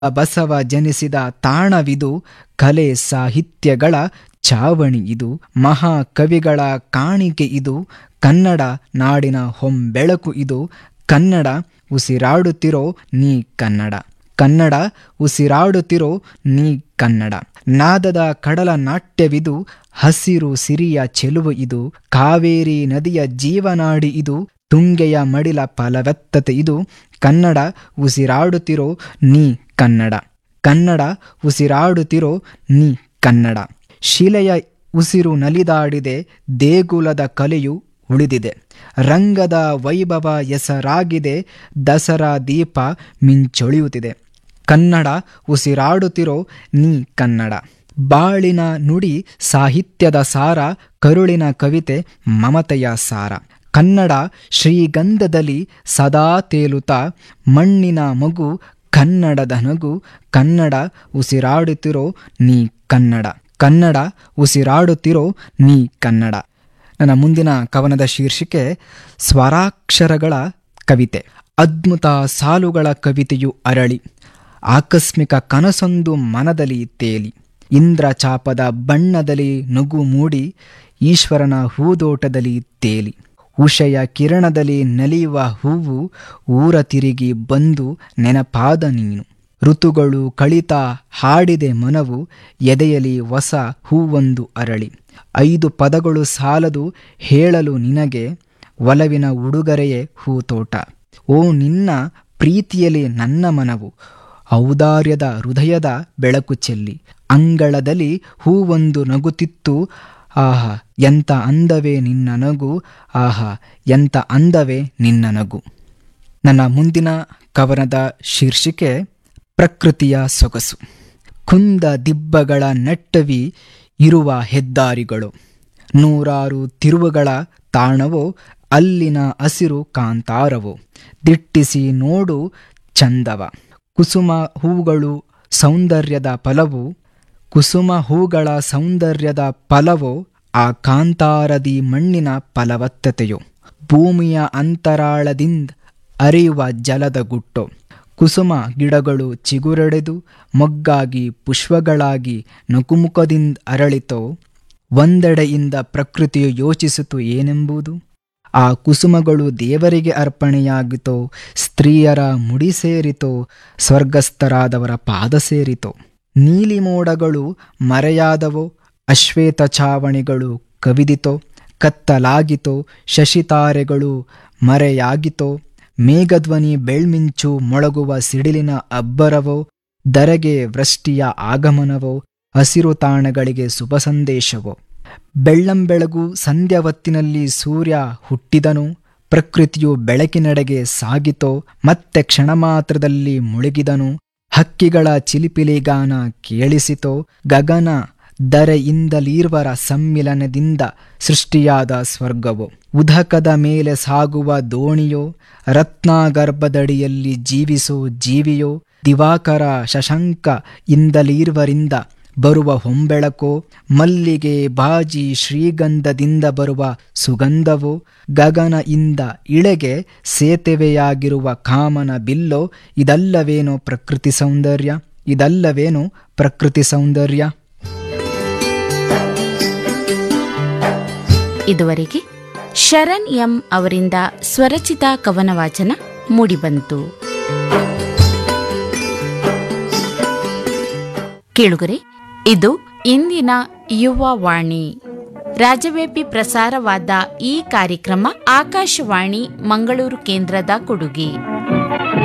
ಬಸವ ಜನಿಸಿದ ತಾಣವಿದು ಕಲೆ ಸಾಹಿತ್ಯಗಳ ಚಾವಣಿ ಇದು ಮಹಾಕವಿಗಳ ಕಾಣಿಕೆ ಇದು ಕನ್ನಡ ನಾಡಿನ ಹೊಂಬೆಳಕು ಇದು ಕನ್ನಡ ಉಸಿರಾಡುತ್ತಿರೋ ನೀ ಕನ್ನಡ ಕನ್ನಡ ಉಸಿರಾಡುತ್ತಿರೋ ನೀ ಕನ್ನಡ ನಾದದ ಕಡಲ ನಾಟ್ಯವಿದು ಹಸಿರು ಸಿರಿಯ ಚೆಲುವು ಇದು ಕಾವೇರಿ ನದಿಯ ಜೀವನಾಡಿ ಇದು ತುಂಗೆಯ ಮಡಿಲ ಫಲವತ್ತತೆ ಇದು ಕನ್ನಡ ಉಸಿರಾಡುತ್ತಿರೋ ನೀ ಕನ್ನಡ ಕನ್ನಡ ಉಸಿರಾಡುತ್ತಿರೋ ನೀ ಕನ್ನಡ ಶಿಲೆಯ ಉಸಿರು ನಲಿದಾಡಿದೆ ದೇಗುಲದ ಕಲೆಯು ಉಳಿದಿದೆ ರಂಗದ ವೈಭವ ಹೆಸರಾಗಿದೆ ದಸರಾ ದೀಪ ಮಿಂಚೊಳಿಯುತ್ತಿದೆ ಕನ್ನಡ ಉಸಿರಾಡುತ್ತಿರೋ ನೀ ಕನ್ನಡ ಬಾಳಿನ ನುಡಿ ಸಾಹಿತ್ಯದ ಸಾರ ಕರುಳಿನ ಕವಿತೆ ಮಮತೆಯ ಸಾರ ಕನ್ನಡ ಶ್ರೀಗಂಧದಲ್ಲಿ ಸದಾ ತೇಲುತ್ತಾ ಮಣ್ಣಿನ ಮಗು ಕನ್ನಡದ ನಗು ಕನ್ನಡ ಉಸಿರಾಡುತ್ತಿರೋ ನೀ ಕನ್ನಡ ಕನ್ನಡ ಉಸಿರಾಡುತ್ತಿರೋ ನೀ ಕನ್ನಡ ನನ್ನ ಮುಂದಿನ ಕವನದ ಶೀರ್ಷಿಕೆ ಸ್ವರಾಕ್ಷರಗಳ ಕವಿತೆ ಅದ್ಭುತ ಸಾಲುಗಳ ಕವಿತೆಯು ಅರಳಿ ಆಕಸ್ಮಿಕ ಕನಸೊಂದು ಮನದಲ್ಲಿ ತೇಲಿ ಇಂದ್ರಚಾಪದ ಬಣ್ಣದಲ್ಲಿ ನುಗು ಮೂಡಿ ಈಶ್ವರನ ಹೂದೋಟದಲ್ಲಿ ತೇಲಿ ಉಷಯ ಕಿರಣದಲ್ಲಿ ನಲಿಯುವ ಹೂವು ಊರ ತಿರುಗಿ ಬಂದು ನೆನಪಾದ ನೀನು ಋತುಗಳು ಕಳಿತ ಹಾಡಿದೆ ಮನವು ಎದೆಯಲಿ ಹೊಸ ಹೂವೊಂದು ಅರಳಿ ಐದು ಪದಗಳು ಸಾಲದು ಹೇಳಲು ನಿನಗೆ ಒಲವಿನ ಉಡುಗೊರೆಯೇ ಹೂತೋಟ ಓ ನಿನ್ನ ಪ್ರೀತಿಯಲ್ಲಿ ನನ್ನ ಮನವು ಔದಾರ್ಯದ ಹೃದಯದ ಬೆಳಕು ಚೆಲ್ಲಿ ಅಂಗಳದಲ್ಲಿ ಹೂವೊಂದು ನಗುತ್ತಿತ್ತು ಆಹಾ ಎಂತ ಅಂದವೇ ನಿನ್ನ ನಗು ಆಹಾ ಎಂತ ಅಂದವೇ ನಿನ್ನ ನಗು ನನ್ನ ಮುಂದಿನ ಕವನದ ಶೀರ್ಷಿಕೆ ಪ್ರಕೃತಿಯ ಸೊಗಸು ಕುಂದ ದಿಬ್ಬಗಳ ನೆಟ್ಟವಿ ಇರುವ ಹೆದ್ದಾರಿಗಳು ನೂರಾರು ತಿರುವುಗಳ ತಾಣವೋ ಅಲ್ಲಿನ ಹಸಿರು ಕಾಂತಾರವೋ ದಿಟ್ಟಿಸಿ ನೋಡು ಚಂದವ ಕುಸುಮ ಹೂಗಳು ಸೌಂದರ್ಯದ ಫಲವು ಕುಸುಮ ಹೂಗಳ ಸೌಂದರ್ಯದ ಫಲವೋ ಆ ಕಾಂತಾರದಿ ಮಣ್ಣಿನ ಫಲವತ್ತತೆಯೋ ಭೂಮಿಯ ಅಂತರಾಳದಿಂದ ಅರಿಯುವ ಜಲದ ಗುಟ್ಟೋ ಕುಸುಮ ಗಿಡಗಳು ಚಿಗುರಡೆದು ಮೊಗ್ಗಾಗಿ ಪುಷ್ಪಗಳಾಗಿ ನಕುಮುಖದಿಂದ ಅರಳಿತೋ ಒಂದೆಡೆಯಿಂದ ಪ್ರಕೃತಿಯು ಯೋಚಿಸಿತು ಏನೆಂಬುದು ಆ ಕುಸುಮಗಳು ದೇವರಿಗೆ ಅರ್ಪಣೆಯಾಗಿತೋ ಸ್ತ್ರೀಯರ ಮುಡಿ ಸೇರಿತೋ ಸ್ವರ್ಗಸ್ಥರಾದವರ ಪಾದ ಸೇರಿತೋ ನೀಲಿ ಮೋಡಗಳು ಮರೆಯಾದವೋ ಅಶ್ವೇತ ಚಾವಣಿಗಳು ಕವಿದಿತೋ ಕತ್ತಲಾಗಿತೋ ಶಶಿತಾರೆಗಳು ಮರೆಯಾಗಿತೋ ಮೇಘಧ್ವನಿ ಬೆಳ್ಮಿಂಚು ಮೊಳಗುವ ಸಿಡಿಲಿನ ಅಬ್ಬರವೋ ದರೆಗೆ ವೃಷ್ಟಿಯ ಆಗಮನವೋ ಹಸಿರು ತಾಣಗಳಿಗೆ ಶುಭ ಸಂದೇಶವೋ ಬೆಳ್ಳಂಬೆಳಗು ಸಂಧ್ಯಾ ಹೊತ್ತಿನಲ್ಲಿ ಸೂರ್ಯ ಹುಟ್ಟಿದನು ಪ್ರಕೃತಿಯು ಬೆಳಕಿನೆಡೆಗೆ ಸಾಗಿತೋ ಮತ್ತೆ ಕ್ಷಣ ಮಾತ್ರದಲ್ಲಿ ಮುಳುಗಿದನು ಹಕ್ಕಿಗಳ ಚಿಲಿಪಿಲಿಗಾನ ಕೇಳಿಸಿತೋ ಗಗನ ದರೆಯಿಂದಲೀರ್ವರ ಸಮ್ಮಿಲನದಿಂದ ಸೃಷ್ಟಿಯಾದ ಸ್ವರ್ಗವೋ ಉದಕದ ಮೇಲೆ ಸಾಗುವ ದೋಣಿಯೋ ರತ್ನಾಗರ್ಭದಡಿಯಲ್ಲಿ ಜೀವಿಸೋ ಜೀವಿಯೋ ದಿವಾಕರ ಶಶಂಕ ಇಂದಲೀರ್ವರಿಂದ ಬರುವ ಹೊಂಬೆಳಕೋ ಮಲ್ಲಿಗೆ ಬಾಜಿ ಶ್ರೀಗಂಧದಿಂದ ಬರುವ ಸುಗಂಧವೋ ಗಗನ ಇಂದ ಇಳೆಗೆ ಸೇತುವೆಯಾಗಿರುವ ಕಾಮನ ಬಿಲ್ಲೋ ಇದಲ್ಲವೇನೋ ಪ್ರಕೃತಿ ಸೌಂದರ್ಯ ಇದಲ್ಲವೇನೋ ಪ್ರಕೃತಿ ಸೌಂದರ್ಯ ಇದುವರೆಗೆ ಶರಣ್ ಎಂ ಅವರಿಂದ ಸ್ವರಚಿತ ಕವನ ವಾಚನ ಮೂಡಿಬಂತು ಕೇಳುಗರೆ ಇದು ಇಂದಿನ ಯುವ ವಾಣಿ ರಾಜ್ಯವ್ಯಾಪಿ ಪ್ರಸಾರವಾದ ಈ ಕಾರ್ಯಕ್ರಮ ಆಕಾಶವಾಣಿ ಮಂಗಳೂರು ಕೇಂದ್ರದ ಕೊಡುಗೆ